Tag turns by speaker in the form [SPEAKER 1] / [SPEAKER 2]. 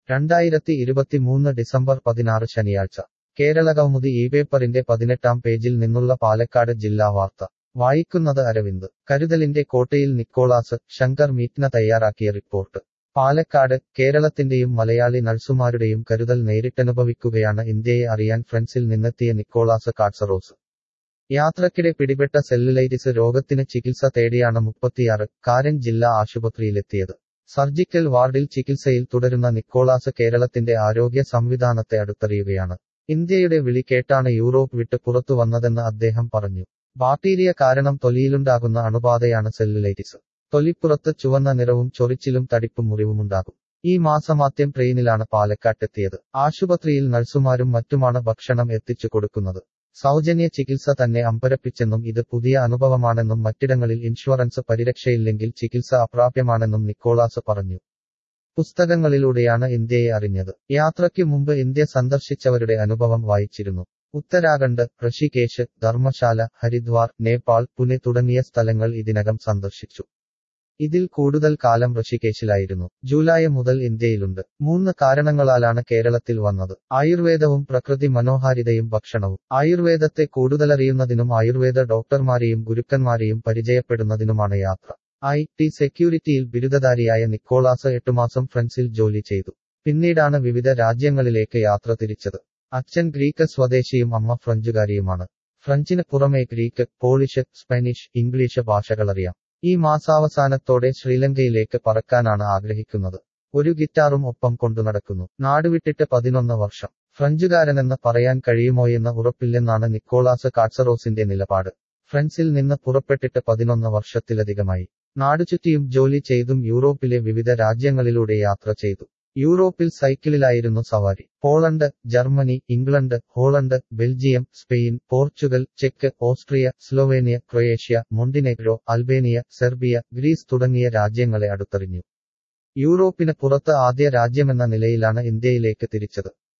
[SPEAKER 1] രണ്ടായിരത്തി ഇരുപത്തിമൂന്ന് ഡിസംബർ പതിനാറ് ശനിയാഴ്ച കേരളകൗമുദി ഈ പേപ്പറിന്റെ പതിനെട്ടാം പേജിൽ നിന്നുള്ള പാലക്കാട് ജില്ലാ വാർത്ത വായിക്കുന്നത് അരവിന്ദ് കരുതലിന്റെ കോട്ടയിൽ നിക്കോളാസ് ശങ്കർ മീറ്റ്ന തയ്യാറാക്കിയ റിപ്പോർട്ട് പാലക്കാട് കേരളത്തിന്റെയും മലയാളി നഴ്സുമാരുടെയും കരുതൽ നേരിട്ടനുഭവിക്കുകയാണ് ഇന്ത്യയെ അറിയാൻ ഫ്രൻസിൽ നിന്നെത്തിയ നിക്കോളാസ് കാട്സറോസ് യാത്രക്കിടെ പിടിപെട്ട സെല്ലുലൈറ്റിസ് രോഗത്തിന് ചികിത്സ തേടിയാണ് മുപ്പത്തിയാറ് കാരൻ ജില്ലാ ആശുപത്രിയിലെത്തിയത് സർജിക്കൽ വാർഡിൽ ചികിത്സയിൽ തുടരുന്ന നിക്കോളാസ് കേരളത്തിന്റെ ആരോഗ്യ സംവിധാനത്തെ അടുത്തറിയുകയാണ് ഇന്ത്യയുടെ വിളി കേട്ടാണ് യൂറോപ്പ് വിട്ട് പുറത്തു വന്നതെന്ന് അദ്ദേഹം പറഞ്ഞു ബാക്ടീരിയ കാരണം തൊലിയിലുണ്ടാകുന്ന അണുബാധയാണ് സെല്ലുലൈറ്റിസ് തൊലിപ്പുറത്ത് ചുവന്ന നിറവും ചൊറിച്ചിലും തടിപ്പും മുറിവുമുണ്ടാകും ഈ മാസമാദ്യം ട്രെയിനിലാണ് പാലക്കാട്ടെത്തിയത് ആശുപത്രിയിൽ നഴ്സുമാരും മറ്റുമാണ് ഭക്ഷണം എത്തിച്ചു കൊടുക്കുന്നത് സൗജന്യ ചികിത്സ തന്നെ അമ്പരപ്പിച്ചെന്നും ഇത് പുതിയ അനുഭവമാണെന്നും മറ്റിടങ്ങളിൽ ഇൻഷുറൻസ് പരിരക്ഷയില്ലെങ്കിൽ ചികിത്സ അപ്രാപ്യമാണെന്നും നിക്കോളാസ് പറഞ്ഞു പുസ്തകങ്ങളിലൂടെയാണ് ഇന്ത്യയെ അറിഞ്ഞത് യാത്രയ്ക്ക് മുമ്പ് ഇന്ത്യ സന്ദർശിച്ചവരുടെ അനുഭവം വായിച്ചിരുന്നു ഉത്തരാഖണ്ഡ് ഋഷികേശ് ധർമ്മശാല ഹരിദ്വാർ നേപ്പാൾ പുനെ തുടങ്ങിയ സ്ഥലങ്ങൾ ഇതിനകം സന്ദർശിച്ചു ഇതിൽ കൂടുതൽ കാലം ഋഷികേശിലായിരുന്നു ജൂലൈ മുതൽ ഇന്ത്യയിലുണ്ട് മൂന്ന് കാരണങ്ങളാലാണ് കേരളത്തിൽ വന്നത് ആയുർവേദവും പ്രകൃതി മനോഹാരിതയും ഭക്ഷണവും ആയുർവേദത്തെ കൂടുതലറിയുന്നതിനും ആയുർവേദ ഡോക്ടർമാരെയും ഗുരുക്കന്മാരെയും പരിചയപ്പെടുന്നതിനുമാണ് യാത്ര ഐ ടി സെക്യൂരിറ്റിയിൽ ബിരുദധാരിയായ നിക്കോളാസ് എട്ടുമാസം ഫ്രൻസിൽ ജോലി ചെയ്തു പിന്നീടാണ് വിവിധ രാജ്യങ്ങളിലേക്ക് യാത്ര തിരിച്ചത് അച്ഛൻ ഗ്രീക്ക് സ്വദേശിയും അമ്മ ഫ്രഞ്ചുകാരിയുമാണ് ഫ്രഞ്ചിന് പുറമെ ഗ്രീക്ക് പോളിഷ് സ്പാനിഷ് ഇംഗ്ലീഷ് ഭാഷകളറിയാം ഈ മാസാവസാനത്തോടെ ശ്രീലങ്കയിലേക്ക് പറക്കാനാണ് ആഗ്രഹിക്കുന്നത് ഒരു ഗിറ്റാറും ഒപ്പം കൊണ്ടു നടക്കുന്നു നാടുവിട്ടിട്ട് പതിനൊന്ന് വർഷം ഫ്രഞ്ചുകാരനെന്ന് പറയാൻ കഴിയുമോയെന്ന് ഉറപ്പില്ലെന്നാണ് നിക്കോളാസ് കാട്സറോസിന്റെ നിലപാട് ഫ്രൻസിൽ നിന്ന് പുറപ്പെട്ടിട്ട് പതിനൊന്ന് വർഷത്തിലധികമായി നാടുചുറ്റിയും ജോലി ചെയ്തും യൂറോപ്പിലെ വിവിധ രാജ്യങ്ങളിലൂടെ യാത്ര ചെയ്തു യൂറോപ്പിൽ സൈക്കിളിലായിരുന്നു സവാരി Poland Germany England Holland Belgium Spain Portugal ചെക്ക് Austria Slovenia Croatia Montenegro Albania Serbia Greece തുടങ്ങിയ രാജ്യങ്ങളെ അടുത്തറിഞ്ഞു യൂറോപ്പിന് പുറത്ത് ആദ്യ രാജ്യമെന്ന നിലയിലാണ് ഇന്ത്യയിലേക്ക് തിരിച്ചത്